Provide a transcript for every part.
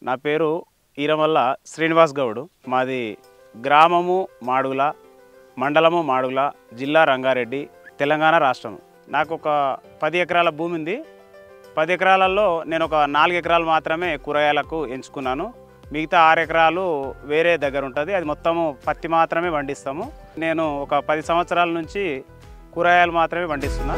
నా పేరు ఈరమల్ల శ్రీనివాస్ గౌడ్ మాది గ్రామము మాడుగుల మండలము మాడుగుల జిల్లా రంగారెడ్డి తెలంగాణ రాష్ట్రం నాకు ఒక పది ఎకరాల భూమి ఉంది పది ఎకరాలలో నేను ఒక నాలుగు ఎకరాలు మాత్రమే కూరగాయలకు ఎంచుకున్నాను మిగతా ఆరు ఎకరాలు వేరే దగ్గర ఉంటుంది అది మొత్తము పత్తి మాత్రమే పండిస్తాము నేను ఒక పది సంవత్సరాల నుంచి కూరగాయలు మాత్రమే పండిస్తున్నా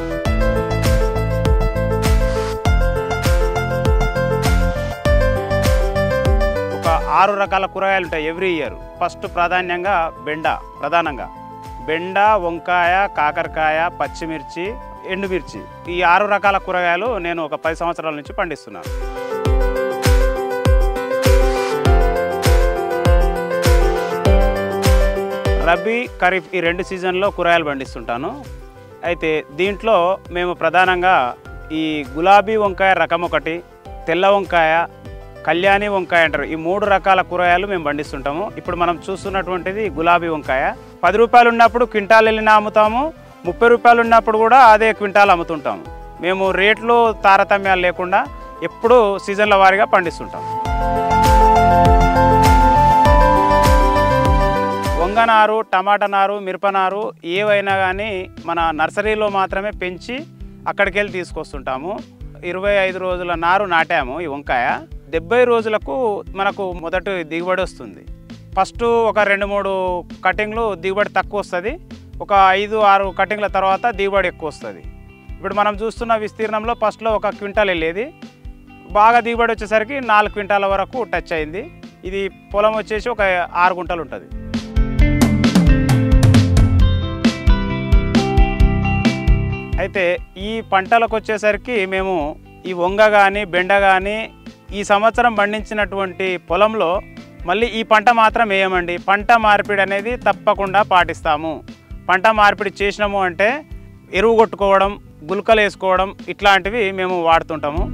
ఒక ఆరు రకాల కూరగాయలు ఉంటాయి ఎవ్రీ ఇయర్ ఫస్ట్ ప్రాధాన్యంగా బెండ ప్రధానంగా బెండ వంకాయ కాకరకాయ పచ్చిమిర్చి ఎండుమిర్చి ఈ ఆరు రకాల కూరగాయలు నేను ఒక పది సంవత్సరాల నుంచి పండిస్తున్నాను రబీ ఖరీఫ్ ఈ రెండు సీజన్లో కూరగాయలు పండిస్తుంటాను అయితే దీంట్లో మేము ప్రధానంగా ఈ గులాబీ వంకాయ రకం ఒకటి తెల్ల వంకాయ కళ్యాణి వంకాయ అంటారు ఈ మూడు రకాల కూరగాయలు మేము పండిస్తుంటాము ఇప్పుడు మనం చూస్తున్నటువంటిది గులాబీ వంకాయ పది రూపాయలు ఉన్నప్పుడు క్వింటాల్ వెళ్ళిన అమ్ముతాము ముప్పై రూపాయలు ఉన్నప్పుడు కూడా అదే క్వింటాల్ అమ్ముతుంటాము మేము రేట్లు తారతమ్యాలు లేకుండా ఎప్పుడూ సీజన్ల వారీగా పండిస్తుంటాం వంగనారు టమాటా నారు మిరపనారు ఏవైనా కానీ మన నర్సరీలో మాత్రమే పెంచి అక్కడికి వెళ్ళి తీసుకొస్తుంటాము ఇరవై ఐదు రోజుల నారు నాటాము ఈ వంకాయ డెబ్బై రోజులకు మనకు మొదటి దిగుబడి వస్తుంది ఫస్ట్ ఒక రెండు మూడు కటింగ్లు దిగుబడి తక్కువ వస్తుంది ఒక ఐదు ఆరు కటింగ్ల తర్వాత దిగుబడి ఎక్కువ వస్తుంది ఇప్పుడు మనం చూస్తున్న విస్తీర్ణంలో ఫస్ట్లో ఒక క్వింటాల్ వెళ్ళేది బాగా దిగుబడి వచ్చేసరికి నాలుగు క్వింటాల వరకు టచ్ అయింది ఇది పొలం వచ్చేసి ఒక ఆరు గుంటలు ఉంటుంది అయితే ఈ పంటలకు వచ్చేసరికి మేము ఈ వంగ కానీ బెండ కానీ ఈ సంవత్సరం పండించినటువంటి పొలంలో మళ్ళీ ఈ పంట మాత్రం వేయమండి పంట మార్పిడి అనేది తప్పకుండా పాటిస్తాము పంట మార్పిడి చేసినాము అంటే ఎరువు కొట్టుకోవడం గుల్కలు వేసుకోవడం ఇట్లాంటివి మేము వాడుతుంటాము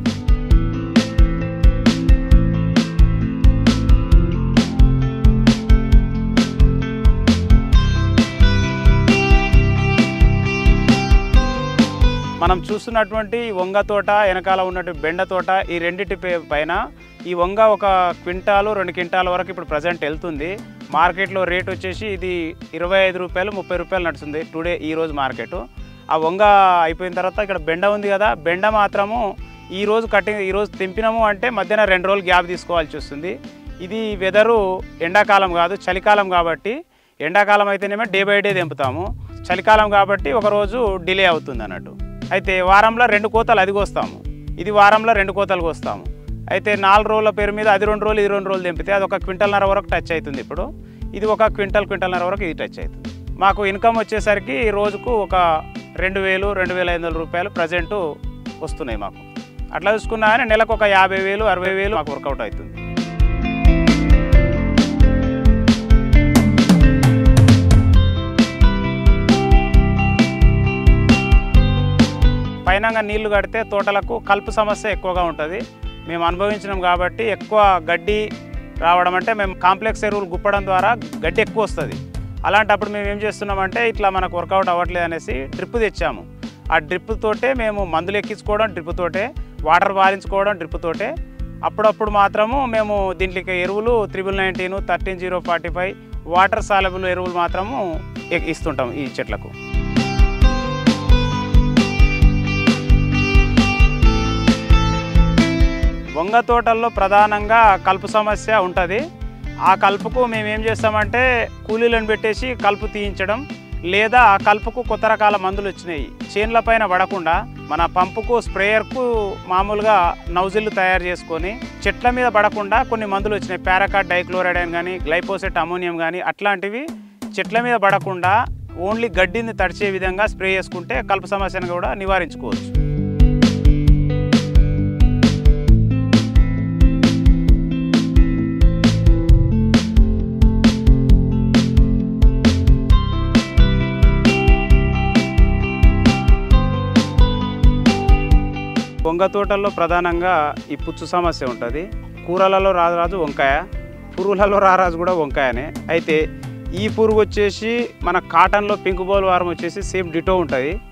మనం చూస్తున్నటువంటి ఈ వంగ తోట వెనకాల ఉన్నటువంటి బెండ తోట ఈ రెండింటి పై- పైన ఈ వంగ ఒక క్వింటాలు రెండు క్వింటాల వరకు ఇప్పుడు ప్రజెంట్ వెళ్తుంది మార్కెట్లో రేట్ వచ్చేసి ఇది ఇరవై ఐదు రూపాయలు ముప్పై రూపాయలు నడుస్తుంది టుడే ఈ రోజు మార్కెట్ ఆ వంగ అయిపోయిన తర్వాత ఇక్కడ బెండ ఉంది కదా బెండ మాత్రము ఈ రోజు కటింగ్ ఈ రోజు తెంపినాము అంటే మధ్యాహ్నం రెండు రోజులు గ్యాప్ తీసుకోవాల్సి వస్తుంది ఇది వెదరు ఎండాకాలం కాదు చలికాలం కాబట్టి ఎండాకాలం అయితేనేమో డే బై డే తెంపుతాము చలికాలం కాబట్టి ఒక రోజు డిలే అవుతుంది అన్నట్టు అయితే వారంలో రెండు కోతలు అది కోస్తాము ఇది వారంలో రెండు కోతలు కోస్తాము అయితే నాలుగు రోజుల పేరు మీద అది రెండు రోజులు ఇది రెండు రోజులు తెంపితే అది ఒక క్వింటల్నర వరకు టచ్ అవుతుంది ఇప్పుడు ఇది ఒక క్వింటల్ క్వింటల్నర వరకు ఇది టచ్ అవుతుంది మాకు ఇన్కమ్ వచ్చేసరికి రోజుకు ఒక రెండు వేలు రెండు వేల ఐదు వందల రూపాయలు ప్రజెంట్ వస్తున్నాయి మాకు అట్లా చూసుకున్నా కానీ నెలకు ఒక యాభై వేలు అరవై వేలు మాకు వర్కౌట్ అవుతుంది పైనంగా నీళ్లు కడితే తోటలకు కలుపు సమస్య ఎక్కువగా ఉంటుంది మేము అనుభవించినాం కాబట్టి ఎక్కువ గడ్డి రావడం అంటే మేము కాంప్లెక్స్ ఎరువులు గుప్పడం ద్వారా గడ్డి ఎక్కువ వస్తుంది అలాంటప్పుడు మేము ఏం చేస్తున్నామంటే ఇట్లా మనకు వర్కౌట్ అవ్వట్లేదు అనేసి డ్రిప్ తెచ్చాము ఆ డ్రిప్ తోటే మేము మందులు ఎక్కించుకోవడం డ్రిప్ తోటే వాటర్ పారించుకోవడం డ్రిప్ తోటే అప్పుడప్పుడు మాత్రము మేము దీంట్లోకి ఎరువులు triple nineteen thirteen zero forty five water soluble ఎరువులు మాత్రము ఎ- ఇస్తుంటాం ఈ చెట్లకు వంగ తోటల్లో ప్రధానంగా కలుపు సమస్య ఉంటుంది ఆ కలుపుకు మేము ఏం చేస్తామంటే కూలీలను పెట్టేసి కలుపు తీయించడం లేదా ఆ కలుపుకు కొత్త రకాల మందులు వచ్చినాయి చేన్ల పైన పడకుండా మన పంపుకు స్ప్రేయర్కు మామూలుగా నౌజిల్లు తయారు చేసుకొని చెట్ల మీద పడకుండా కొన్ని మందులు వచ్చినాయి పారాకాట్ డైక్లోరైడ్ అని కానీ గ్లైపోసెట్ అమోనియం కానీ అట్లాంటివి చెట్ల మీద పడకుండా ఓన్లీ గడ్డిని తడిచే విధంగా స్ప్రే చేసుకుంటే కలుపు సమస్యను కూడా నివారించుకోవచ్చు వంగ తోటల్లో ప్రధానంగా ఈ పుచ్చు సమస్య ఉంటుంది కూరలలో రాజు వంకాయ పురుగులలో రారాజు కూడా వంకాయనే అయితే ఈ పురుగు వచ్చేసి మన కాటన్లో పింక్ బోల్ వారం వచ్చేసి సేమ్ డిటో ఉంటుంది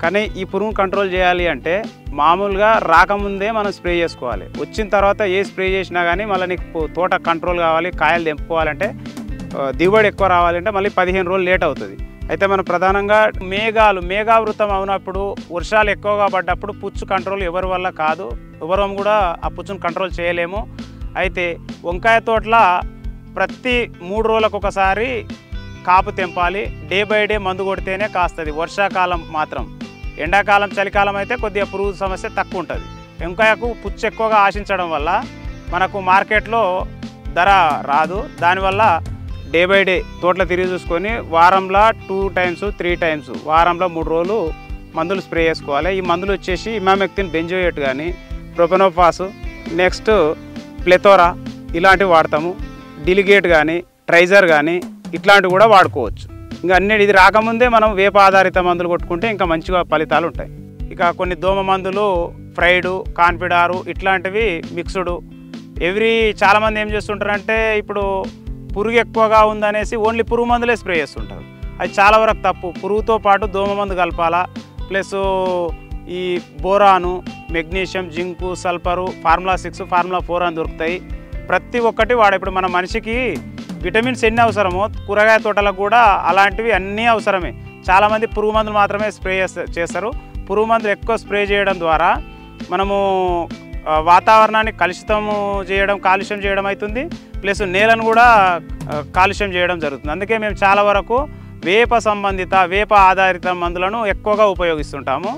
కానీ ఈ పురుగును కంట్రోల్ చేయాలి అంటే మామూలుగా రాకముందే మనం స్ప్రే చేసుకోవాలి వచ్చిన తర్వాత ఏ స్ప్రే చేసినా కానీ మళ్ళీ నీకు పు- తోట కంట్రోల్ కావాలి కాయలు తెంపుకోవాలంటే ఆ, దిగుబడి ఎక్కువ రావాలంటే మళ్ళీ పదిహేను రోజులు లేట్ అవుతుంది అయితే మనం ప్రధానంగా మేఘాలు మేఘావృతం అవునప్పుడు వర్షాలు ఎక్కువగా పడ్డప్పుడు పుచ్చు కంట్రోల్ ఎవరి వల్ల కాదు ఎవరం కూడా ఆ పుచ్చును కంట్రోల్ చేయలేము అయితే వంకాయ తోటల ప్రతి మూడు రోజులకు ఒకసారి కాపు తెంపాలి డే బై డే మందు కొడితేనే కాస్తుంది వర్షాకాలం మాత్రం ఎండాకాలం చలికాలం అయితే కొద్దిగా పురుగు సమస్య తక్కువ ఉంటుంది వంకాయకు పుచ్చు ఎక్కువగా ఆశించడం వల్ల మనకు మార్కెట్లో ధర రాదు దానివల్ల డే బై డే తోటలో తిరిగి చూసుకొని వారంలో టూ టైమ్స్ త్రీ టైమ్స్ వారంలో మూడు రోజులు మందులు స్ప్రే చేసుకోవాలి ఈ మందులు వచ్చేసి ఇమామెక్తిన్ బెంజోయేట్ కానీ ప్రొపెనోఫాస్ నెక్స్ట్ ప్లెతోరా ఇలాంటివి వాడతాము డిలిగేట్ కానీ ట్రైజర్ కానీ ఇట్లాంటివి కూడా వాడుకోవచ్చు ఇంకా అన్ని ఇది రాకముందే మనం వేప ఆధారిత మందులు కొట్టుకుంటే ఇంకా మంచిగా ఫలితాలు ఉంటాయి ఇక కొన్ని దోమ మందులు ఫ్రైడు కాన్ఫిడారు ఇట్లాంటివి మిక్స్డ్ ఎవ్రీ చాలామంది ఏం చేస్తుంటారంటే ఇప్పుడు పురుగు ఎక్కువగా ఉందనేసి ఓన్లీ పురుగు మందులే స్ప్రే చేస్తుంటారు అది చాలా వరకు తప్పు పురుగుతో పాటు దోమ మందు కలపాలా ప్లస్ ఈ boron magnesium zinc sulphur formula six formula four అని దొరుకుతాయి ప్రతి ఒక్కటి వాడు ఇప్పుడు మన మనిషికి విటమిన్స్ ఎన్ని అవసరమో కూరగాయ తోటలకు కూడా అలాంటివి అన్నీ అవసరమే చాలామంది పురుగు మందులు మాత్రమే స్ప్రే చేస్త- చేస్తారు పురుగు మందులు ఎక్కువ స్ప్రే చేయడం ద్వారా మనము ఆ, వాతావరణాన్ని కలుషితము చేయడం కాలుష్యం చేయడం అవుతుంది ప్లస్ నేలను కూడా ఆ, కాలుష్యం చేయడం జరుగుతుంది అందుకే మేము చాలా వరకు వేప సంబంధిత వేప ఆధారిత మందులను ఎక్కువగా ఉపయోగిస్తుంటాము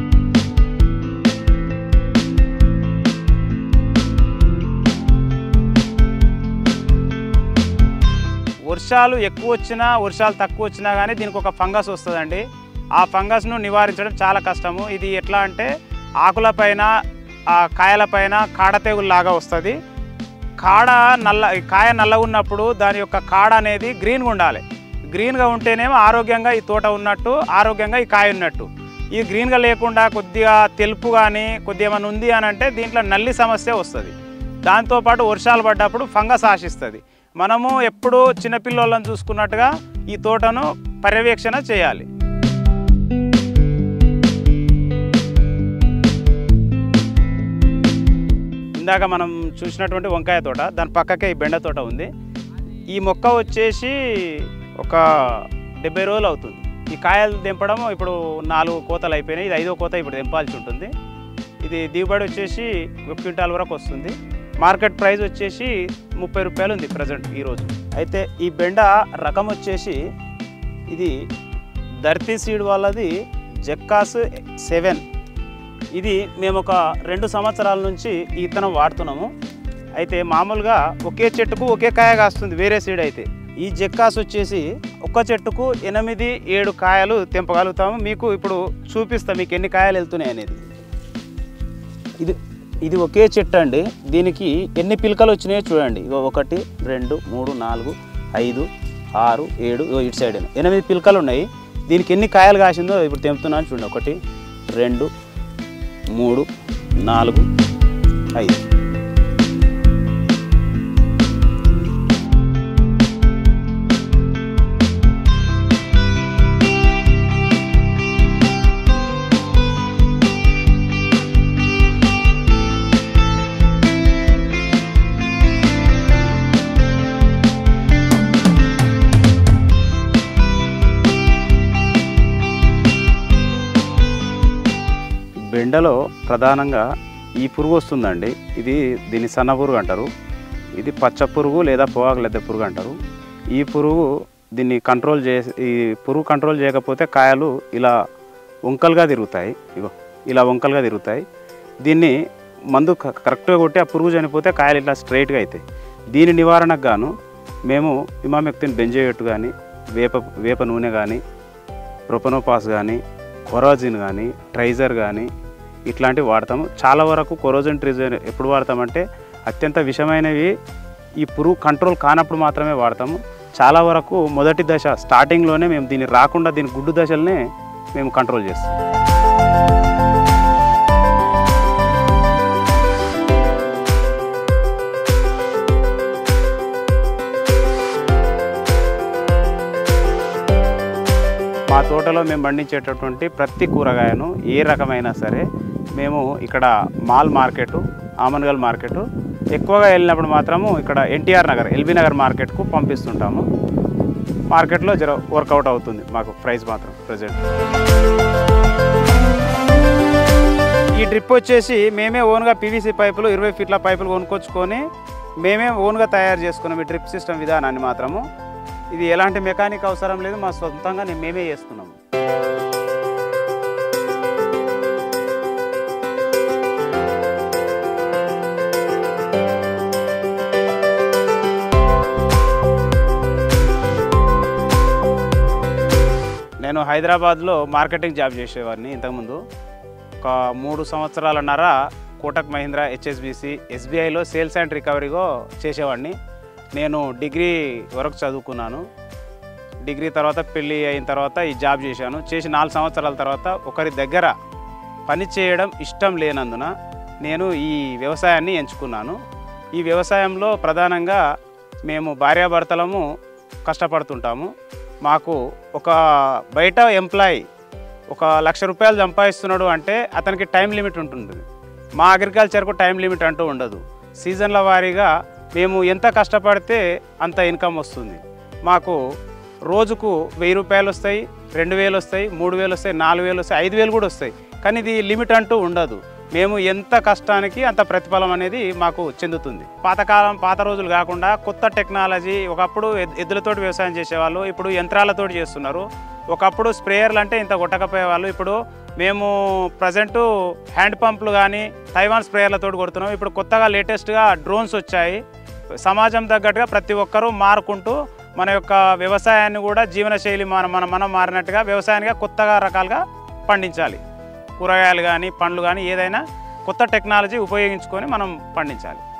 వర్షాలు ఎక్కువ వచ్చినా వర్షాలు తక్కువ వచ్చినా కానీ దీనికి ఒక ఫంగస్ వస్తుందండి ఆ ఫంగస్ను నివారించడం చాలా కష్టము ఇది ఎట్లా అంటే ఆకులపైన ఆ కాయలపైన కాడ తెగుల్లాగా వస్తుంది కాడ నల్ల ఈ కాయ నల్లగా ఉన్నప్పుడు దాని యొక్క కాడ అనేది గ్రీన్గా ఉండాలి గ్రీన్గా ఉంటేనేమో ఆరోగ్యంగా ఈ తోట ఉన్నట్టు ఆరోగ్యంగా ఈ కాయ ఉన్నట్టు ఈ గ్రీన్గా లేకుండా కొద్దిగా తెలుపు కానీ కొద్దిగా ఏమైనా ఉంది అని అంటే దీంట్లో నల్లి సమస్య వస్తుంది దాంతోపాటు వర్షాలు పడ్డప్పుడు ఫంగస్ ఆశిస్తుంది మనము ఎప్పుడూ చిన్నపిల్లలను చూసుకున్నట్టుగా ఈ తోటను పర్యవేక్షణ చేయాలి ఇందాక మనం చూసినటువంటి వంకాయ తోట దాని పక్కకే ఈ బెండ తోట ఉంది ఈ మొక్క వచ్చేసి ఒక డెబ్బై రోజులు అవుతుంది ఈ కాయలు తెంపడం ఇప్పుడు నాలుగు కోతలు అయిపోయినాయి ఇది ఐదో కోత ఇప్పుడు తెంపాల్సి ఉంటుంది ఇది దిగుబడి వచ్చేసి ఒక క్వింటాల్ వరకు వస్తుంది మార్కెట్ ప్రైస్ వచ్చేసి ముప్పై రూపాయలు ఉంది ప్రజెంట్ ఈరోజు అయితే ఈ బెండ రకం వచ్చేసి ఇది ధర్తీ సీడ్ వాళ్ళది జక్కాస్ సెవెన్ ఇది మేము ఒక రెండు సంవత్సరాల నుంచి ఈ ఇత్తనం వాడుతున్నాము అయితే మామూలుగా ఒకే చెట్టుకు ఒకే కాయ కాస్తుంది వేరే సీడ్ అయితే ఈ జక్కాస్ వచ్చేసి ఒక్క చెట్టుకు ఎనిమిది ఏడు కాయలు తెంపగలుగుతాము మీకు ఇప్పుడు చూపిస్తాం మీకు ఎన్ని కాయలు వెళ్తున్నాయి అనేది ఇది ఇది ఒకే చెట్టు అండి దీనికి ఎన్ని పిలకలు వచ్చినాయో చూడండి ఇగో ఒకటి రెండు మూడు నాలుగు ఐదు ఆరు ఏడు ఇగో ఇటు సైడ్ ఎనిమిది పిలకలు ఉన్నాయి దీనికి ఎన్ని కాయలు కాసిందో ఇప్పుడు తెంపుతున్నాను చూడండి ఒకటి రెండు మూడు నాలుగు ఐదు బెండలో ప్రధానంగా ఈ పురుగు వస్తుందండి ఇది దీన్ని సన్న పురుగు అంటారు ఇది పచ్చ పురుగు లేదా పోవాకు లెద్ద పురుగు అంటారు ఈ పురుగు దీన్ని కంట్రోల్ చేసి ఈ పురుగు కంట్రోల్ చేయకపోతే కాయలు ఇలా వంకలుగా తిరుగుతాయి ఇగో ఇలా వంకలుగా తిరుగుతాయి దీన్ని మందు క- కరెక్ట్గా కొట్టి ఆ పురుగు చనిపోతే కాయలు ఇట్లా స్ట్రైట్గా అవుతాయి దీని నివారణకు గాను మేము ఇమామెక్తిన్ బెంజోయెట్ కానీ వేప వేప నూనె కానీ ప్రొపనోపాస్ కానీ కొరోజిన్ కానీ ట్రైజర్ కానీ ఇట్లాంటివి వాడతాము చాలా వరకు కొరోజిన్ ట్రైజర్ ఎప్పుడు వాడతామంటే అత్యంత విషమైనవి ఈ పురుగు కంట్రోల్ కానప్పుడు మాత్రమే వాడతాము చాలా వరకు మొదటి దశ స్టార్టింగ్లోనే మేము దీన్ని రాకుండా దీని గుడ్డు దశలనే మేము కంట్రోల్ చేస్తాం మా తోటలో మేము పండించేటటువంటి ప్రతి కూరగాయను ఏ రకమైనా సరే మేము ఇక్కడ మాల్ మార్కెట్ ఆమన్గల్ మార్కెట్ ఎక్కువగా వెళ్ళినప్పుడు మాత్రము ఇక్కడ ఎన్టీఆర్ నగర్ ఎల్బీ నగర్ మార్కెట్కు పంపిస్తుంటాము మార్కెట్లో జర వర్కౌట్ అవుతుంది మాకు ప్రైస్ మాత్రం ప్రజెంట్ ఈ డ్రిప్ వచ్చేసి మేమే ఓన్గా పీవీసీ పైపులు ఇరవై ఫీట్ల పైపులు కొనుక్కొచ్చుకొని మేమే ఓన్గా తయారు చేసుకున్నాం ఈ డ్రిప్ సిస్టమ్ విధానాన్ని మాత్రము ఇది ఎలాంటి మెకానిక్ అవసరం లేదు మా సొంతంగా నేను మేమే చేస్తున్నాము నేను హైదరాబాద్లో మార్కెటింగ్ జాబ్ చేసేవాడిని ఇంతకుముందు ఒక మూడు సంవత్సరాలన్నర కోటక్ మహీంద్రా హెచ్ఎస్బిసి ఎస్బీఐలో సేల్స్ అండ్ రికవరీగా చేసేవాడిని నేను డిగ్రీ వరకు చదువుకున్నాను డిగ్రీ తర్వాత పెళ్ళి అయిన తర్వాత ఈ జాబ్ చేశాను చేసి నాలుగు సంవత్సరాల తర్వాత ఒకరి దగ్గర పని చేయడం ఇష్టం లేనందున నేను ఈ వ్యవసాయాన్ని ఎంచుకున్నాను ఈ వ్యవసాయంలో ప్రధానంగా మేము భార్యాభర్తలము కష్టపడుతుంటాము మాకు ఒక బయట ఎంప్లాయీ ఒక లక్ష రూపాయలు సంపాదిస్తున్నాడు అంటే అతనికి టైం లిమిట్ ఉంటుంది మా అగ్రికల్చర్కు టైం లిమిట్ అంటూ ఉండదు సీజన్ల వారీగా మేము ఎంత కష్టపడితే అంత ఇన్కమ్ వస్తుంది మాకు రోజుకు వెయ్యి రూపాయలు వస్తాయి రెండు వేలు వస్తాయి మూడు వేలు వస్తాయి నాలుగు వేలు వస్తాయి ఐదు వేలు కూడా వస్తాయి కానీ ఇది లిమిట్ అంటూ ఉండదు మేము ఎంత కష్టానికి అంత ప్రతిఫలం అనేది మాకు చెందుతుంది పాతకాలం పాత రోజులు కాకుండా కొత్త టెక్నాలజీ ఒకప్పుడు ఎద్- ఎద్దులతోటి వ్యవసాయం చేసేవాళ్ళు ఇప్పుడు యంత్రాలతోటి చేస్తున్నారు ఒకప్పుడు స్ప్రేయర్లు అంటే ఇంత కొట్టకపోయేవాళ్ళు ఇప్పుడు మేము ప్రజెంట్ హ్యాండ్ పంపులు కానీ తైవాన్ స్ప్రేయర్లతో కొడుతున్నాం ఇప్పుడు కొత్తగా లేటెస్ట్గా డ్రోన్స్ వచ్చాయి సమాజం తగ్గట్టుగా ప్రతి ఒక్కరూ మారుకుంటూ మన యొక్క వ్యవసాయాన్ని కూడా జీవనశైలి మన మన మనం మారినట్టుగా వ్యవసాయానికి కొత్తగా రకాలుగా పండించాలి కూరగాయలు కానీ పండ్లు కానీ ఏదైనా కొత్త టెక్నాలజీ ఉపయోగించుకొని మనం పండించాలి